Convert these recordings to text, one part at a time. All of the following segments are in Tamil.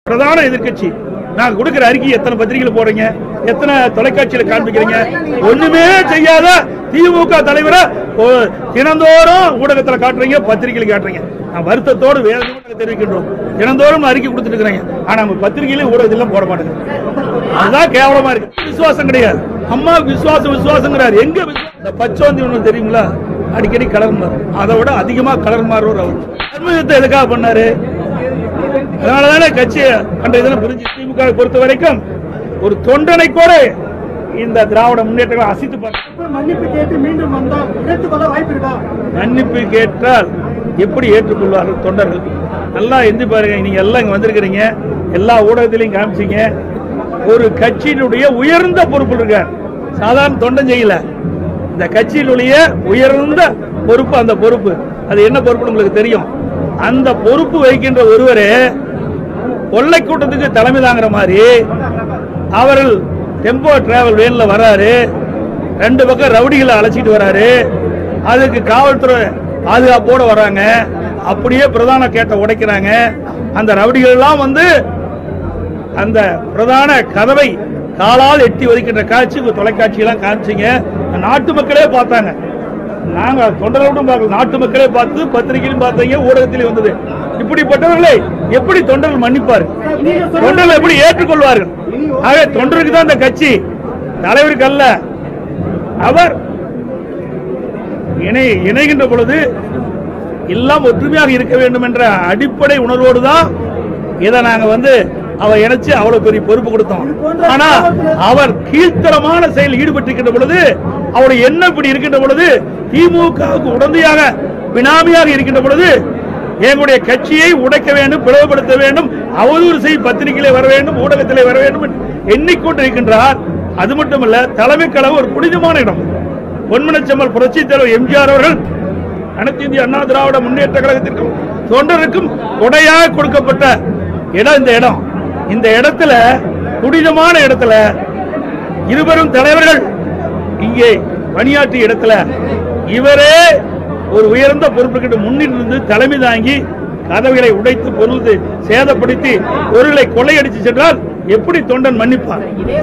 பிரதான எதிர்க்கட்சி நாங்க கொடுக்கிற அறிக்கை எத்தனை பத்திரிகைகள் போடுறீங்க எத்தனை தொலைக்காட்சியில காண்பிக்கிறீங்க ஒண்ணுமே செய்யாத திமுக தலைவரை ஓ- தினந்தோறும் ஊடகத்துல காட்டுறீங்க பத்திரிகையில காட்டுறீங்க நான் வருத்தத்தோடு வேதனையோடு தெரிவிக்கின்றோம் தினந்தோறும் அறிக்கை கொடுத்துட்டு இருக்கிறீங்க ஆனா நம்ம பத்திரிகையில ஊடகத்திலும் போட மாட்டேங்க அதுதான் கேவலமா இருக்கு விசுவாசம் கிடையாது அம்மாவுக்கு விசுவாசம் விசுவாசங்கிறாரு எங்க விசுவாசம்? இந்த பச்சோந்தி ஒண்ணு தெரியுங்களா அடிக்கடி கலர் மாறும் அதை விட அதிகமா கலர் மாறுவர் அவர் தர்மயுத்தத்தை எதுக்காக பண்ணாரு அதனாலதானே கட்சி அன்றைய தினம் பிரிஞ்சு திமுக வை பொறுத்த வரைக்கும் ஒரு தொண்டனை கூட இந்த திராவிட முன்னேற்றங்களை அசித்து பார்க்க மன்னிப்பு கேட்டு மீண்டும் வந்தால் ஏற்றுக்கொள்ள வாய்ப்பு இருக்கா மன்னிப்பு கேட்டால் எப்படி ஏற்றுக்கொள்வார்கள் தொண்டர்கள் நல்லா எந்தி பாருங்க நீங்க எல்லாம் இங்க வந்திருக்கிறீங்க எல்லா ஊடகத்திலையும் காமிச்சீங்க ஒரு கட்சியினுடைய உயர்ந்த பொறுப்பு இருக்கார் சாதாரண தொண்டன் செய்யல இந்த கட்சியினுடைய உயர்ந்த பொறுப்பு அந்த பொறுப்பு அது என்ன பொறுப்பு உங்களுக்கு தெரியும் அந்த பொறுப்பு வகிக்கின்ற ஒருவரே கொள்ளை கூட்டத்துக்கு தலைமை தாங்குற மாதிரி அவர்கள் டெம்போ டிராவல் வேன்ல வராரு ரெண்டு பக்கம் ரவுடிகளை அழைச்சிட்டு வராரு அதுக்கு காவல்துறை பாதுகாப்போட வராங்க அப்படியே பிரதான கேட்டை உடைக்கிறாங்க அந்த ரவுடிகள் எல்லாம் வந்து அந்த பிரதான கதவை காலால் எட்டி ஒதுக்கின்ற காட்சி உங்க தொலைக்காட்சியெல்லாம் காமிச்சீங்க நாட்டு மக்களே பார்த்தாங்க நாங்க தொண்டர்களும் பார்க்கல நாட்டு மக்களே பார்த்து பத்திரிகையிலும் பார்த்தீங்க ஊடகத்திலும் வந்தது இப்படிப்பட்டவர்களை எப்படி தொண்டர்கள் மன்னிப்பார் தொண்டர்கள் எப்படி ஏற்றுக்கொள்வார்கள் ஆக தொண்டருக்கு தான் இந்த கட்சி தலைவருக்கு அல்ல அவர் இணை இணைகின்ற பொழுது எல்லாம் ஒற்றுமையாக இருக்க வேண்டும் என்ற அடிப்படை உணர்வோடு தான் இதை நாங்க வந்து அவர் இணைச்சு அவ்வளவு பெரிய பொறுப்பு கொடுத்தோம் ஆனா அவர் கீழ்த்தரமான செயல் ஈடுபட்டிருக்கின்ற பொழுது அவருடைய எண்ணம் இப்படி இருக்கின்ற பொழுது திமுகவுக்கு உடந்தையாக பினாமியாக இருக்கின்ற பொழுது எங்களுடைய கட்சியை உடைக்க வேண்டும் பிளவுபடுத்த வேண்டும் அவதூறு செய் பத்திரிகையிலே வர வேண்டும் ஊடகத்திலே வர வேண்டும் என்று எண்ணிக்கொண்டிருக்கின்றார் அது மட்டுமல்ல தலைமை கழகம் ஒரு புனிதமான இடம் பொன்மனச்செம்மல் புரட்சி தலைவர் எம்ஜிஆர் அவர்கள் அனைத்து இந்திய அண்ணா திராவிட முன்னேற்ற கழகத்திற்கும் தொண்டருக்கும் கொடையாக கொடுக்கப்பட்ட இடம் இந்த இடம் இந்த இடத்துல புனிதமான இடத்துல இருவரும் தலைவர்கள் இங்கே பணியாற்றிய இடத்துல இவரே ஒரு உயர்ந்த பொறுப்புக்கிட்ட முன்னிருந்து தலைமை தாங்கி கதவுகளை உடைத்து பொருள் சேதப்படுத்தி பொருளை கொள்ளையடித்து சென்றால் எப்படி தொண்டன் மன்னிப்பார்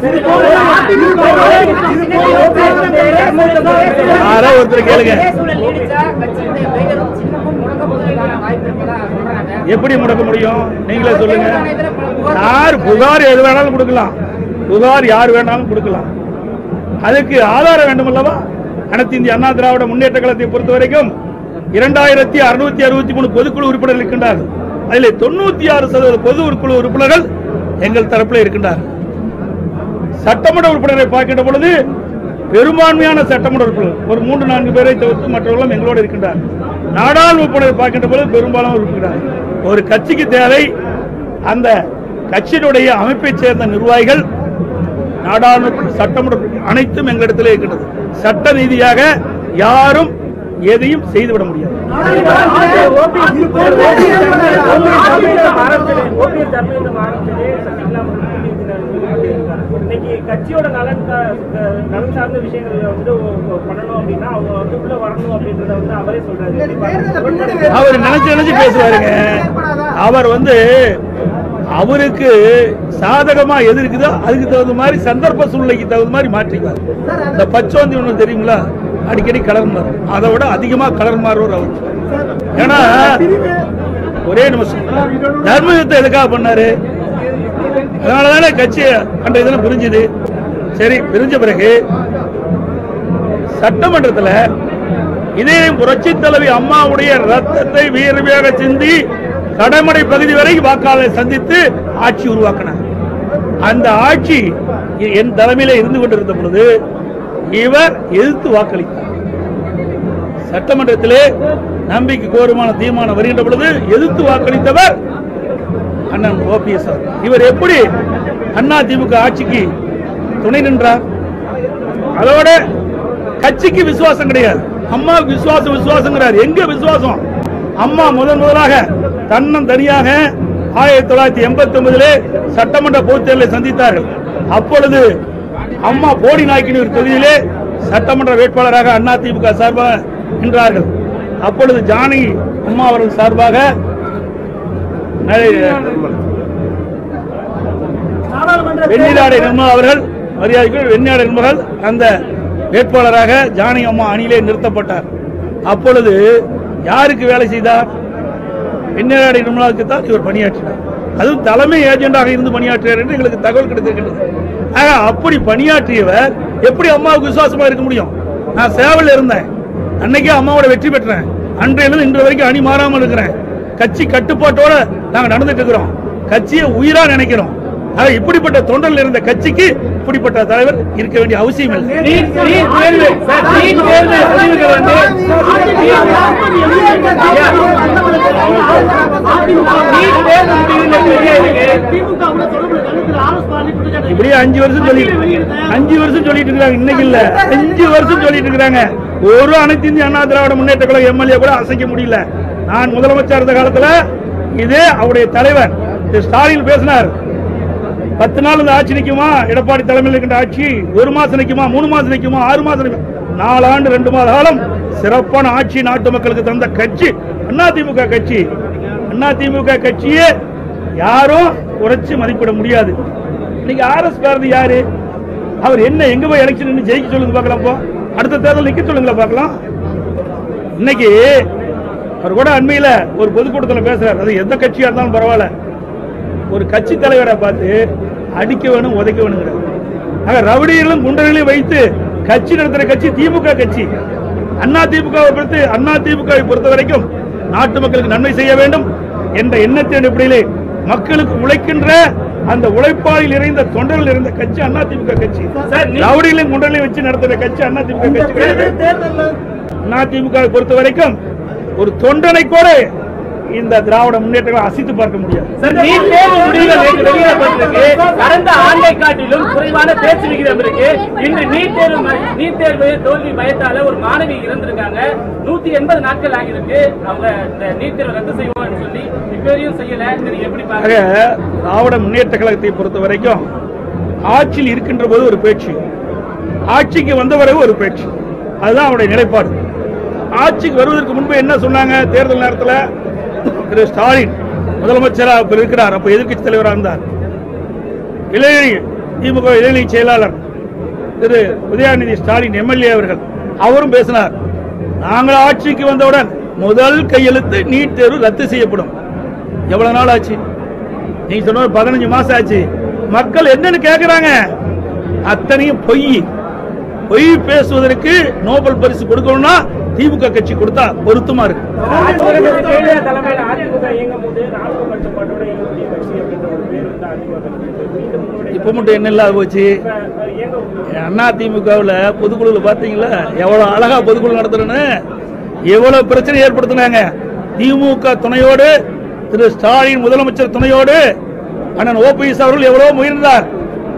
யாரோ ஒருத்தர் கேளுங்க எப்படி முடக்க முடியும் நீங்களே சொல்லுங்க யார் புகார் எது வேணாலும் கொடுக்கலாம் புகார் யார் வேணாலும் கொடுக்கலாம் அதுக்கு ஆதாரம் வேண்டும் அல்லவா அனைத்து இந்திய அண்ணா திராவிட முன்னேற்ற கழகத்தை பொறுத்த வரைக்கும் இரண்டாயிரத்தி அறுநூத்தி அறுபத்தி மூணு பொதுக்குழு உறுப்பினர்கள் இருக்கின்றார்கள் அதில் தொண்ணூத்தி ஆறு சதவீத பொது உறுப்பினர் உறுப்பினர்கள் எங்கள் தரப்பில் இருக்கின்றார்கள் சட்டமன்ற உறுப்பினரை பார்க்கின்ற பொழுது பெரும்பான்மையான சட்டமன்ற உறுப்பினர் ஒரு மூன்று நான்கு பேரை தவிர்த்து மற்றவர்களும் எங்களோடு இருக்கின்றார் நாடாளுமன்ற உறுப்பினரை பார்க்கின்ற பொழுது பெரும்பாலான உறுப்பினர் ஒரு கட்சிக்கு தேவை அந்த கட்சியினுடைய அமைப்பைச் சேர்ந்த நிர்வாகிகள் நாடாளுமன்ற சட்டமன்ற அனைத்தும் எங்களிடத்திலே இருக்கின்றது சட்ட ரீதியாக யாரும் எதையும் செய்துவிட முடியாது இன்னைக்கு கட்சியோட நலன் கா- க- நலன் சார்ந்த விஷயங்கள் வந்து ஒ- பண்ணணும் அப்படின்னா அவங்க வந்து உள்ள வரணும் அப்படின்றத வந்து அவரே சொல்றாரு அவர் நினைச்சு நினைச்சு பேசுவாருங்க அவர் வந்து அவருக்கு சாதகமா எது இருக்குதோ அதுக்கு தகுந்த மாதிரி சந்தர்ப்ப சூழ்நிலைக்கு தகுந்த மாதிரி மாற்றிக்குவார் இந்த பச்சோந்தி ஒண்ணு தெரியுங்களா அடிக்கடி கலர் மாறும் அதை விட அதிகமா கலர் மாறுவர் அவர் ஏன்னா ஒரே நிமிஷம் தர்ம யுத்தம் எதுக்காக பண்ணாரு அதனாலதானே கட்சி அன்றைய தினம் பிரிஞ்சுது சரி பிரிஞ்ச பிறகு சட்டமன்றத்துல இதே புரட்சி தலைவி அம்மாவுடைய ரத்தத்தை வீரவியாக சிந்தி கடமடை பகுதி வரை வாக்காளரை சந்தித்து ஆட்சி உருவாக்கினார் அந்த ஆட்சி என் தலைமையில இருந்து கொண்டிருந்த பொழுது இவர் எதிர்த்து வாக்களித்தார் சட்டமன்றத்திலே நம்பிக்கை கோருமான தீர்மானம் வருகின்ற பொழுது எதிர்த்து வாக்களித்தவர் அண்ணன் ஓபிஎஸ் இவர் எப்படி அண்ணா திமுக ஆட்சிக்கு துணை நின்றார் அதோட கட்சிக்கு விசுவாசம் கிடையாது அம்மாவுக்கு விசுவாசம் விசுவாசங்கிறார் எங்க விசுவாசம் அம்மா முதன் முதலாக தன்னன் தனியாக ஆயிரத்தி தொள்ளாயிரத்தி எண்பத்தி ஒன்பதிலே சட்டமன்ற பொதுத் தேர்தலை சந்தித்தார்கள் அப்பொழுது அம்மா போடி நாயக்கினூர் தொகுதியிலே சட்டமன்ற வேட்பாளராக அண்ணா திமுக சார்பாக நின்றார்கள் அப்பொழுது ஜானகி அம்மா அவர்கள் சார்பாக நிறைய- வெண்ணிலாடை நிர்மலா அவர்கள் மரியாதைக்குரிய வெண்ணிலாடை நிர்மகள் அந்த வேட்பாளராக ஜானகி அம்மா அணியிலே நிறுத்தப்பட்டார் அப்பொழுது யாருக்கு வேலை செய்தார் வெண்ணிலாடை நிர்மலாவுக்கு தான் இவர் பணியாற்றினார் அதுவும் தலைமை ஏஜென்டாக இருந்து பணியாற்றினார் என்று எங்களுக்கு தகவல் கிடைத்திருக்கின்றது ஆக அப்படி பணியாற்றியவர் எப்படி அம்மாவுக்கு விசுவாசமா இருக்க முடியும் நான் சேவல் இருந்தேன் அன்னைக்கே அம்மாவோட வெற்றி பெற்றேன் அன்றையிலிருந்து இன்று வரைக்கும் அணி மாறாமல் இருக்கிறேன் கட்சி கட்டுப்பாட்டோட நாங்க நடந்துட்டு இருக்கிறோம் கட்சியை உயிரா நினைக்கிறோம் ஆக இப்படிப்பட்ட தொண்டர்கள் இருந்த கட்சிக்கு இப்படிப்பட்ட தலைவர் இருக்க வேண்டிய அவசியம் இல்லை நீட் நீட் தேர்வு சார் நீட் தேர்வு முடிவுக்கு வந்து நீட் தேர்வு முடிவுல வெளியே இப்படியே அஞ்சு வருஷம் சொல்லிட்டு அஞ்சு வருஷம் சொல்லிட்டு இருக்காங்க இன்னைக்கு இல்ல அஞ்சு வருஷம் சொல்லிட்டு இருக்காங்க ஒரு அனைத்து இந்திய அண்ணா திராவிட முன்னேற்ற கழக எம்எல்ஏ கூட அசைக்க முடியல நான் முதலமைச்சர் இருந்த காலத்துல இதே அவருடைய தலைவர் திரு ஸ்டாலின் பேசினார் பத்து நாள் இந்த ஆட்சி நிக்குமா எடப்பாடி தலைமையில் இருக்கின்ற ஆட்சி ஒரு மாசம் நிக்குமா மூணு மாசம் நிக்குமா ஆறு மாசம் நிக்குமா நாலு ஆண்டு ரெண்டு மாத காலம் சிறப்பான ஆட்சி நாட்டு மக்களுக்கு தந்த கட்சி அதிமுக கட்சி அதிமுக கட்சியே யாரும் குறைச்சு மதிப்பிட முடியாது இன்னைக்கு ஆர்எஸ் பாரதி யாரு அவர் என்ன எங்க போய் எலெக்ஷன் நின்னு ஜெயிக்க சொல்லுங்க பார்க்கலாம் இப்போ அடுத்த தேர்தல் நிக்க சொல்லுங்களா பார்க்கலாம் இன்னைக்கு அவர் கூட அண்மையில ஒரு பொதுக்கூட்டத்தில் பேசுறாரு அது எந்த கட்சியா இருந்தாலும் பரவாயில்ல ஒரு கட்சி தலைவரை பார்த்து அடிக்க வேணும் உதைக்க வேணுங்கிறார் ஆக ரவுடிகளும் குண்டர்களையும் வைத்து கட்சி நடத்துற கட்சி திமுக கட்சி அண்ணா திமுக பொறுத்து அண்ணா திமுக பொறுத்த வரைக்கும் நாட்டு மக்களுக்கு நன்மை செய்ய வேண்டும் என்ற எண்ணத்தின் அடிப்படையிலே மக்களுக்கு உழைக்கின்ற அந்த உழைப்பாளில் நிறைந்த தொண்டர்கள் இருந்த கட்சி அண்ணா திமுக கட்சி சார், நீ- ரவுடிகளையும் குண்டர்களையும் வச்சு நடத்துற கட்சி அண்ணா திமுக கட்சி கிடையாது. அதிமுக வை பொறுத்த வரைக்கும் ஒரு தொண்டனை கூட இந்த திராவிட முன்னேற்றங்களை அசைத்து பார்க்க முடியாது சார் நீட் தேர்வு முடிவுகள் நேற்று வெளியிடப்பட்டிருக்கு கடந்த ஆண்டை காட்டிலும் குறைவான தேர்ச்சி விகிதம் இருக்கு இன்று நீட் தேர்வு ம- நீட் தேர்வு தோல்வி பயத்தால ஒரு மாணவி இறந்திருக்காங்க நூத்தி எண்பது நாட்கள் ஆகியிருக்கு அவங்க இந்த நீட் தேர்வு ரத்து செய்வோம்னு சொல்லி இப்போதையும் செய்யல இதை நீங்க எப்படி ஆக பாக்குறீங்க திராவிட முன்னேற்ற கழகத்தை பொறுத்த வரைக்கும் ஆட்சியில் இருக்கின்ற போது ஒரு பேச்சு ஆட்சிக்கு வந்த பிறகு ஒரு பேச்சு அதுதான் அவருடைய நிலைப்பாடு ஆட்சிக்கு வருவதற்கு முன்பு என்ன சொன்னாங்க தேர்தல் நேரத்தில் திரு ஸ்டாலின் முதலமைச்சராக இப்ப இருக்கிறார் அப்ப எதிர்க்கட்சி தலைவராக இருந்தார் இளைஞரி திமுக இளைஞரி செயலாளர் திரு உதயாநிதி ஸ்டாலின் எம்எல்ஏ அவர்கள் அவரும் பேசினார் நாங்கள் ஆட்சிக்கு வந்தவுடன் முதல் கையெழுத்து நீட் தேர்வு ரத்து செய்யப்படும் எவ்வளவு நாள் ஆச்சு நீங்க சொன்ன பதினஞ்சு மாசம் ஆச்சு மக்கள் என்னன்னு கேக்குறாங்க அத்தனையும் பொய் பொய் பேசுவதற்கு நோபல் பரிசு கொடுக்கணும்னா திமுக கட்சி கொடுத்தா பொருத்தமா இருக்கு ஜெயலலிதா தலைமையில அதிமுக இயங்கும் போது ராணுவ கட்டுப்பாட்டோட இயங்கக்கூடிய கட்சி அப்படின்ற ஒரு பேர் வந்து அதிமுக மீண்டும் உங்களுடைய இப்ப மட்டும் என்ன இல்லாத போச்சு இயங்க அண்ணா திமுகவுல பொதுக்குழுல பாத்தீங்களா எவ்வளவு அழகா பொதுக்குழு நடத்துறேன்னு எவ்வளவு பிரச்சனை ஏற்படுத்தினாங்க திமுக துணையோடு திரு ஸ்டாலின் முதலமைச்சர் துணையோடு அண்ணன் ஓபிஎஸ் அவர்கள் எவ்வளவு முயன்றார்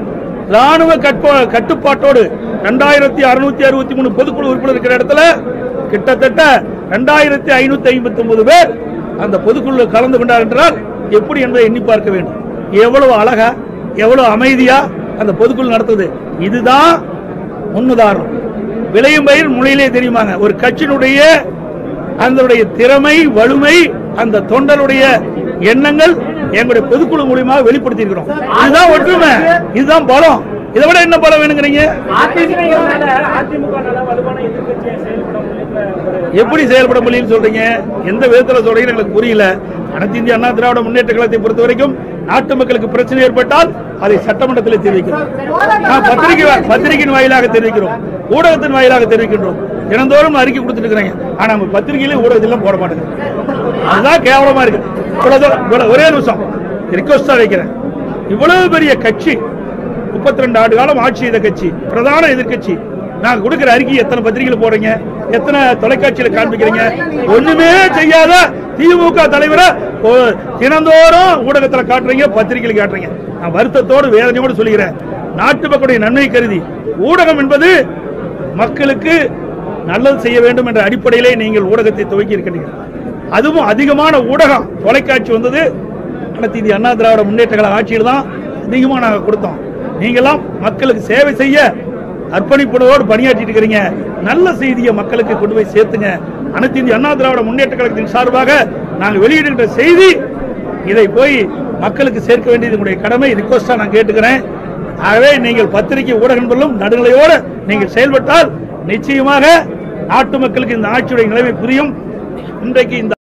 ராணுவ கட்பா- கட்டுப்பாட்டோடு ரெண்டாயிரத்தி அறுநூத்தி அறுபத்தி மூணு பொதுக்குழு உறுப்பினர் இருக்கிற இடத்துல கிட்டத்தட்ட ரெண்டாயிரத்தி ஐநூத்தி ஐம்பத்தி ஒன்பது பேர் அந்த பொதுக்குழு கலந்து கொண்டார் என்றால் எப்படி என்பதை எண்ணி பார்க்க வேண்டும் எவ்வளவு அழகா எவ்வளவு அமைதியா அந்த பொதுக்குழு நடத்துது இதுதான் முன்னுதாரணம் விளையும் பயிர் முளையிலே தெரியுமாங்க ஒரு கட்சியினுடைய அதனுடைய திறமை வலிமை அந்த தொண்டருடைய எண்ணங்கள் எங்களுடைய பொதுக்குழு மூலியமாக வெளிப்படுத்தி இருக்கிறோம் இதுதான் ஒற்றுமை இதுதான் பலம் இதை விட என்ன பலம் வேணுங்கிறீங்க அதிமுக அதிமுக வலுவான எதிர்கட்சியை செயல்பட முடியல ஒரு எப்படி செயல்பட முடியும்னு சொல்றீங்க எந்த விதத்துல சொல்றீங்கன்னு எங்களுக்கு புரியல அனைத்து இந்திய அண்ணா திராவிட முன்னேற்ற கழகத்தை பொறுத்த வரைக்கும் நாட்டு மக்களுக்கு பிரச்சனை ஏற்பட்டால் அதை சட்டமன்றத்தில் தெரிவிக்கிறோம் நான் பத்திரிகை வா- பத்திரிகையின் வாயிலாக தெரிவிக்கிறோம் ஊடகத்தின் வாயிலாக தெரிவிக்கின்றோம் தினந்தோறும் அறிக்கை கொடுத்துட்டு இருக்கிறாங்க ஆனா நம்ம பத்திரிகையிலும் ஊடகத்திலும் போட மாட்டேங்குது அதுதான் கேவலமா இருக்கு இவ்வளவு தூரம், இவ்வளவு- ஒரே நிமிஷம் ரிக்வஸ்டா வைக்கிறேன் இவ்வளவு பெரிய கட்சி முப்பத்தி ரெண்டு ஆண்டு காலம் ஆட்சி செய்த கட்சி பிரதான எதிர்க்கட்சி நாங்க கொடுக்கிற அறிக்கை எத்தனை பத்திரிகையில போடுறீங்க எத்தனை தொலைக்காட்சியில காண்பிக்கிறீங்க ஒண்ணுமே செய்யாத திமுக தலைவரை ஓ- தினந்தோறும் ஊடகத்துல காட்டுறீங்க பத்திரிகையில காட்டுறீங்க நான் வருத்தத்தோடு வேதனையோடு சொல்கிறேன் நாட்டு மக்களுடைய நன்மை கருதி ஊடகம் என்பது மக்களுக்கு நல்லது செய்ய வேண்டும் என்ற அடிப்படையிலே நீங்கள் ஊடகத்தை துவக்கி இருக்கிறீர்கள் அதுவும் அதிகமான ஊடகம் தொலைக்காட்சி வந்தது அனைத்து இந்திய அண்ணா திராவிட முன்னேற்ற கழக ஆட்சியில் தான் அதிகமாக நாங்கள் கொடுத்தோம் நீங்களாம் மக்களுக்கு சேவை செய்ய அர்ப்பணிப்புணர்வோடு பணியாற்றிட்டு இருக்கிறீங்க நல்ல செய்தியை மக்களுக்கு கொண்டு போய் சேர்த்துங்க அனைத்து இந்திய அண்ணா திராவிட முன்னேற்ற கழகத்தின் சார்பாக நாங்கள் வெளியிடுகின்ற செய்தி இதை போய் மக்களுக்கு சேர்க்க வேண்டியது உங்களுடைய கடமை ரிக்வஸ்டா நான் கேட்டுக்கிறேன் ஆகவே நீங்கள் பத்திரிகை ஊடக நண்பர்களும் நடுநிலையோடு நீங்கள் செயல்பட்டால் நிச்சயமாக நாட்டு மக்களுக்கு இந்த ஆட்சியுடைய நிலைமை புரியும் இன்றைக்கு இந்த